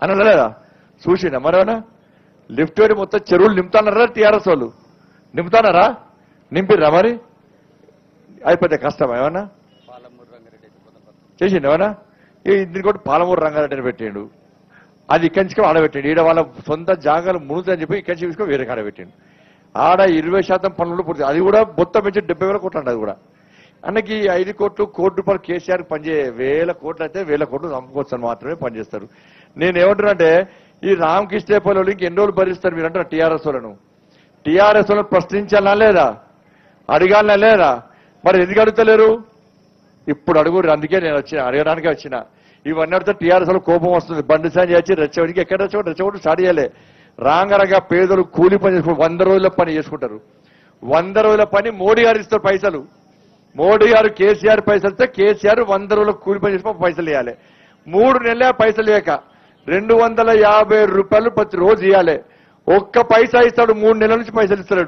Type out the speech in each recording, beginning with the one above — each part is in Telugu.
అని లేదా చూసిండ మరేమన్నా లిఫ్ట్ వేడి మొత్తం చెరువులు నింపుతానరా టీఆర్ఎస్ వాళ్ళు నింపుతానరా నింపిర్రా మరి అయిపోతే కష్టం ఏమన్నా చేసిండు ఏమన్నా దీని కూడా పాలమూరు రంగారెడ్డిని పెట్టిండు అది ఇక్కడి నుంచి ఆడబెట్టిండు ఈడ వాళ్ళ సొంత జాగాలు మునుగుతాయని చెప్పి ఇక్కడి నుంచి తీసుకొని వేరే కాడ పెట్టిండు ఆడ ఇరవై శాతం పనులు పూర్తి అది కూడా మొత్తం పెంచి డెబ్బై వేల కోట్లు అండి అది కూడా అన్నకి ఈ ఐదు కోట్లు కోటి రూపాయలు కేసీఆర్ పనిచే వేల కోట్లు అయితే వేల కోట్లు చంపుకోవచ్చు మాత్రమే పనిచేస్తారు నేను ఏమంటున్నా అంటే ఈ రామకృష్ణపల్లి వాళ్ళు ఇంకెన్ని రోజులు భరిస్తారు మీరు అంటారు టీఆర్ఎస్ వాళ్ళను టీఆర్ఎస్ వాళ్ళని ప్రశ్నించాలా లేదా అడగాలనా లేదా మరి ఎందుకు అడుగుతలేరు ఇప్పుడు అడుగురు అందుకే నేను వచ్చిన అడగడానికే వచ్చిన ఇవన్నీ అడితే టీఆర్ఎస్ లో కోపం వస్తుంది బండి సాయం చేసి రెచ్చవడికి ఎక్కడ రెచ్చగొట్టు రెచ్చగొట్టు స్టార్ట్ చేయాలి రాంగరంగా పేదలు కూలి పని చేసుకుంటారు వంద రోజుల పని చేసుకుంటారు వంద రోజుల పని మోడీ గారు ఇస్తారు పైసలు మోడీ గారు కేసీఆర్ పైసలు ఇస్తే కేసీఆర్ వంద రోజుల కూలి పని చేసుకుని పైసలు ఇవ్వాలి మూడు నెలల పైసలు లేక రెండు వందల యాభై రూపాయలు ప్రతి రోజు ఇవ్వాలి ఒక్క పైసా ఇస్తాడు మూడు నెలల నుంచి పైసలు ఇస్తాడు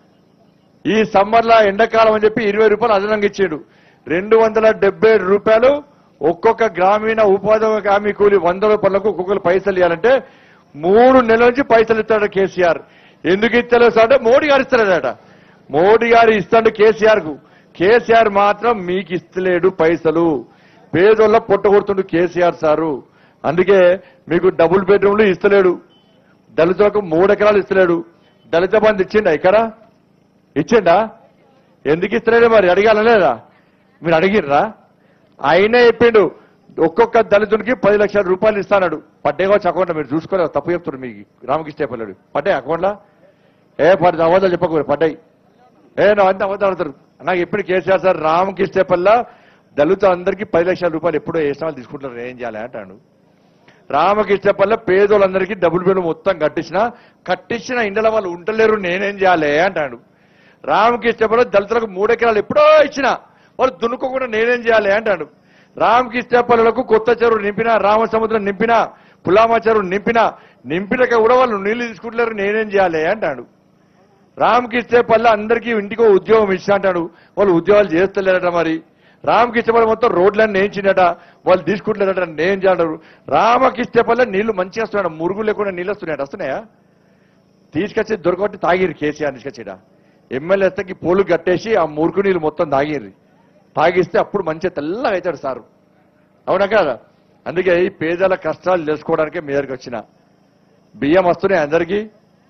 ఈ సమ్మర్ లా ఎండాకాలం అని చెప్పి ఇరవై రూపాయలు అదనంగా ఇచ్చాడు రెండు వందల డెబ్బై రూపాయలు ఒక్కొక్క గ్రామీణ ఉపాధి హామీ కూలి వంద రూపాయలకు ఒక్కొక్కరు పైసలు ఇవ్వాలంటే మూడు నెలల నుంచి పైసలు ఇస్తాడు కేసీఆర్ ఎందుకు ఇస్తలేదు సార్ అంటే మోడీ గారు ఇస్తలేదట మోడీ గారు ఇస్తాడు కేసీఆర్ కు కేసీఆర్ మాత్రం మీకు ఇస్తలేడు పైసలు పేదోళ్ళ పొట్టగొడుతుండు కేసీఆర్ సారు అందుకే మీకు డబుల్ బెడ్రూమ్లు ఇస్తలేడు దళితులకు మూడు ఎకరాలు ఇస్తలేడు దళిత బంధు ఇచ్చిండా ఇక్కడ ఇచ్చిండా ఎందుకు ఇస్తలేడు మరి అడగాల లేదా మీరు అడిగిర్రా ఆయనే చెప్పిండు ఒక్కొక్క దళితుడికి పది లక్షల రూపాయలు ఇస్తాడు పడ్డే కావచ్చు అకౌంట్ మీరు చూసుకోలేదు తప్పు చెప్తున్నారు మీకు రామకృష్ణ పల్లెడు పడ్డాయి అకౌంట్లో ఏ పది అబద్ధాలు చెప్పకూడదు పడ్డాయి ఏ నువ్వు అంత అబద్ధాలు ఆడతారు నాకు ఎప్పుడు కేసీఆర్ సార్ రామకృష్ణ పల్ల దళిత అందరికీ పది లక్షల రూపాయలు ఎప్పుడో ఏ వాళ్ళు తీసుకుంటారు ఏం చేయాలి అంటాడు రామకృష్ణ పల్ల పేదోళ్ళందరికీ డబుల్ బెడ్ మొత్తం కట్టించిన కట్టించిన ఇండ్ల వాళ్ళు ఉండలేరు నేనేం చేయాలి అంటాడు రామకృష్ణ పల్ల దళితులకు మూడు ఎకరాలు ఎప్పుడో ఇచ్చిన వాళ్ళు దున్నుకోకుండా నేనేం చేయాలి అంటాడు రామకృష్ణ పల్లెలకు కొత్త చెరువు నింపినా రామసముద్రం నింపినా పులామా చెరువు నింపినా నింపినాక కూడా వాళ్ళు నీళ్లు తీసుకుంటలేరు నేనేం చేయాలి అంటాడు రామకృష్ణ పల్లె అందరికీ ఇంటికో ఉద్యోగం ఇచ్చా అంటాడు వాళ్ళు ఉద్యోగాలు చేస్తలేరట మరి రామకృష్ణ పల్లె మొత్తం రోడ్లన్నీ నేయించినట వాళ్ళు తీసుకుంటలేరట నేను చేయంటారు రామకృష్ణ పల్లె నీళ్లు మంచిగా వస్తున్నాడు మురుగు లేకుండా నీళ్ళు వస్తున్నాయట వస్తున్నాయా తీసుకొచ్చి దొరకబట్టి తాగిరు కేసీఆర్ తీసుకొచ్చిడ ఎమ్మెల్యే వస్తే పోలు కట్టేసి ఆ మురుగు నీళ్ళు మొత్తం తాగిర్రి తాగిస్తే అప్పుడు మంచిగా తెల్లగా అవుతాడు సారు అవునా కదా అందుకే ఈ పేదల కష్టాలు తెలుసుకోవడానికే మీ దగ్గరికి వచ్చిన బియ్యం వస్తున్నాయి అందరికీ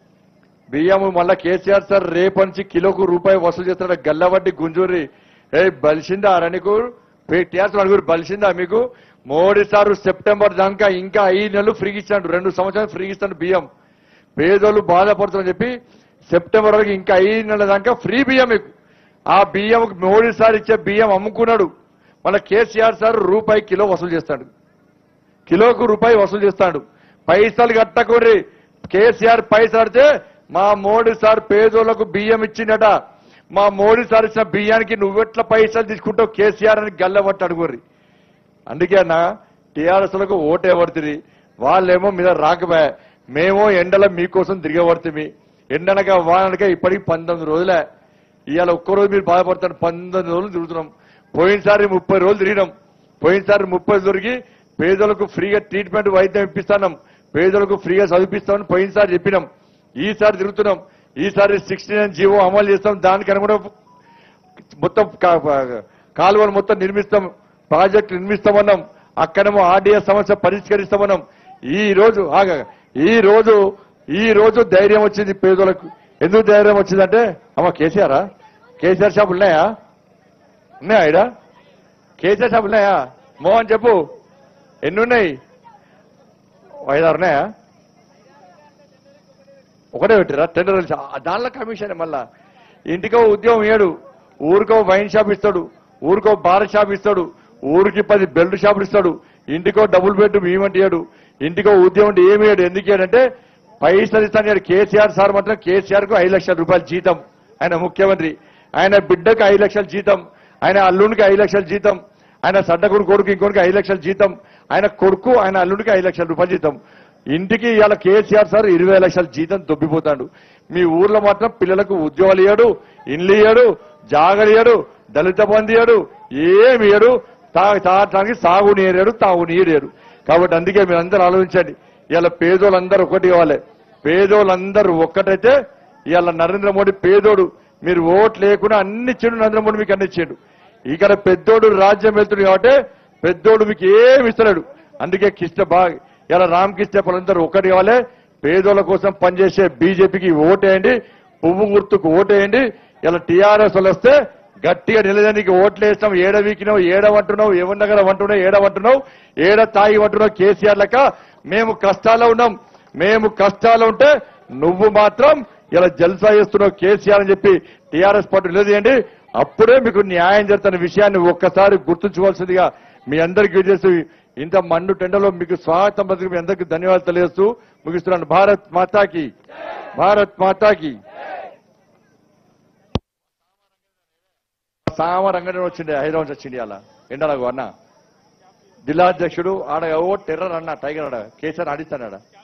బియ్యం మళ్ళా కేసీఆర్ సార్ రేపు నుంచి కిలోకు రూపాయి వసూలు చేస్తాడు గల్లవడ్డి గుంజూరి ఏ బలిసిందా నీకు టీఆర్ఎస్ అడుగురు బలిసిందా మీకు మోడీ సారు సెప్టెంబర్ దాకా ఇంకా ఐదు నెలలు ఫ్రీ ఇచ్చాడు రెండు సంవత్సరాలు ఫ్రీ ఇస్తాడు బియ్యం పేదోళ్ళు బాధపడుతున్నారని చెప్పి సెప్టెంబర్ వరకు ఇంకా ఐదు నెలల దాకా ఫ్రీ బియ్యం మీకు ఆ బియ్యం మోడీ సార్ ఇచ్చే బియ్యం అమ్ముకున్నాడు మళ్ళీ కేసీఆర్ సార్ రూపాయి కిలో వసూలు చేస్తాడు కిలోకు రూపాయి వసూలు చేస్తాడు పైసలు కట్టకూరి కేసీఆర్ పైసలు అడితే మా మోడీ సార్ పేదోళ్లకు బియ్యం ఇచ్చిండట మా మోడీ సార్ ఇచ్చిన బియ్యానికి నువ్వెట్ల పైసలు తీసుకుంటావు కేసీఆర్ అని గల్లబట్టి అడుగుర్రి అందుకే అన్న టీఆర్ఎస్ లకు ఓటే పడుతుంది వాళ్ళేమో మీద రాకపోయా మేమో ఎండల మీకోసం తిరగబడుతుంది ఎండనక వాననక ఇప్పటికి పంతొమ్మిది రోజులే ఇవాళ ఒక్కరోజు మీరు బాధపడతారు పంతొమ్మిది రోజులు తిరుగుతున్నాం పోయినసారి ముప్పై రోజులు తిరిగినాం పోయినసారి ముప్పై దొరికి పేదలకు ఫ్రీగా ట్రీట్మెంట్ వైద్యం ఇప్పిస్తున్నాం పేదలకు ఫ్రీగా చదివిపిస్తామని పోయినసారి చెప్పినాం ఈసారి తిరుగుతున్నాం ఈసారి సిక్స్టీ నైన్ జీవో అమలు చేస్తాం దానికి అనుగుణంగా మొత్తం కా- కాలువలు మొత్తం నిర్మిస్తాం ప్రాజెక్టు నిర్మిస్తామన్నాం అక్కడేమో ఆర్డీఎస్ సమస్య పరిష్కరిస్తామన్నాం ఈ రోజు ఆగ ఈ రోజు ఈ రోజు ధైర్యం వచ్చింది పేదలకు ఎందుకు ధైర్యం వచ్చిందంటే అమ్మ కేసీఆరా కేసీఆర్ షాపులు ఉన్నాయా ఉన్నాయా ఇడా కేసీఆర్ షాపులు ఉన్నాయా మోహన్ చెప్పు ఎన్ని ఉన్నాయి ఐదారు ఉన్నాయా ఒకటే పెట్టిరా టెండర్ దానిలో కమిషన్ మళ్ళా ఇంటికో ఉద్యోగం ఇయ్యడు ఊరికో వైన్ షాప్ ఇస్తాడు ఊరికో బార్ షాప్ ఇస్తాడు ఊరికి పది బెల్ట్ షాపులు ఇస్తాడు ఇంటికో డబుల్ బెడ్రూమ్ ఏమంటే ఇయ్యడు ఇంటికో ఉద్యోగం అంటే ఏమి ఇయ్యడు ఎందుకు ఇయ్యడంటే పైసలు ఇస్తాను కేసీఆర్ సార్ మాత్రం కేసీఆర్ కు ఐదు లక్షల రూపాయల జీతం ఆయన ముఖ్యమంత్రి ఆయన బిడ్డకు ఐదు లక్షల జీతం ఆయన అల్లునికి ఐదు లక్షల జీతం ఆయన సడ్డకుడు కొడుకు ఇంకొకరికి ఐదు లక్షల జీతం ఆయన కొడుకు ఆయన అల్లుడికి ఐదు లక్షల రూపాయల జీతం ఇంటికి ఇవాళ కేసీఆర్ సార్ ఇరవై లక్షల జీతం దొబ్బిపోతాడు మీ ఊర్లో మాత్రం పిల్లలకు ఉద్యోగాలు ఇయ్యడు ఇండ్లు ఇయ్యడు జాగలు ఇయ్యడు దళిత బంధు ఇయ్యడు ఏమి ఇయ్యడు తా- తాగటానికి సాగు నీరేడు తాగు నీరేడు కాబట్టి అందుకే మీరు అందరూ ఆలోచించండి ఇవాళ పేదోళ్ళందరూ ఒకటి కావాలి పేదోళ్ళందరూ ఒక్కటైతే ఇవాళ నరేంద్ర మోడీ పేదోడు మీరు ఓట్ లేకుండా అన్ని ఇచ్చాడు నరేంద్ర మోడీ మీకు అన్ని ఇచ్చాడు ఇక్కడ పెద్దోడు రాజ్యం వెళ్తుంది కాబట్టి పెద్దోడు మీకు ఏమి ఇస్తలేడు అందుకే కిష్ట బాగా ఇలా రామకృష్ణ వాళ్ళందరూ ఒకటి కావాలి పేదోళ్ళ కోసం పనిచేసే బీజేపీకి ఓటేయండి పువ్వు గుర్తుకు ఓటేయండి ఇలా టీఆర్ఎస్ వాళ్ళు వస్తే గట్టిగా నిలదానికి ఓట్లు వేస్తాం ఏడ వీకినావు ఏడవంటున్నావు ఎవరి దగ్గర వంటున్నావు ఏడవంటున్నావు ఏడ తాగి వంటున్నావు కేసీఆర్ లెక్క మేము కష్టాల్లో ఉన్నాం మేము కష్టాల్లో ఉంటే నువ్వు మాత్రం ఇలా జల్సా చేస్తున్నావు కేసీఆర్ అని చెప్పి టీఆర్ఎస్ పార్టీ నిలదీయండి అప్పుడే మీకు న్యాయం జరుగుతున్న విషయాన్ని ఒక్కసారి గుర్తుంచుకోవాల్సిందిగా మీ అందరికీ చేస్తూ ఇంత మండు టెండలో మీకు స్వాగతం పత్రిక మీ అందరికీ ధన్యవాదాలు తెలియజేస్తూ ముగిస్తున్నాను భారత్ మాతాకి భారత్ మాతాకి సామ రంగంలో వచ్చిండే హైదరాబాద్ నుంచి వచ్చింది అలా ఎండలకు అన్న జిల్లా అధ్యక్షుడు ఆడ ఓ టెర్రర్ అన్న టైగర్ ఆడ కేసీఆర్ ఆడిస్తాడు ఆడ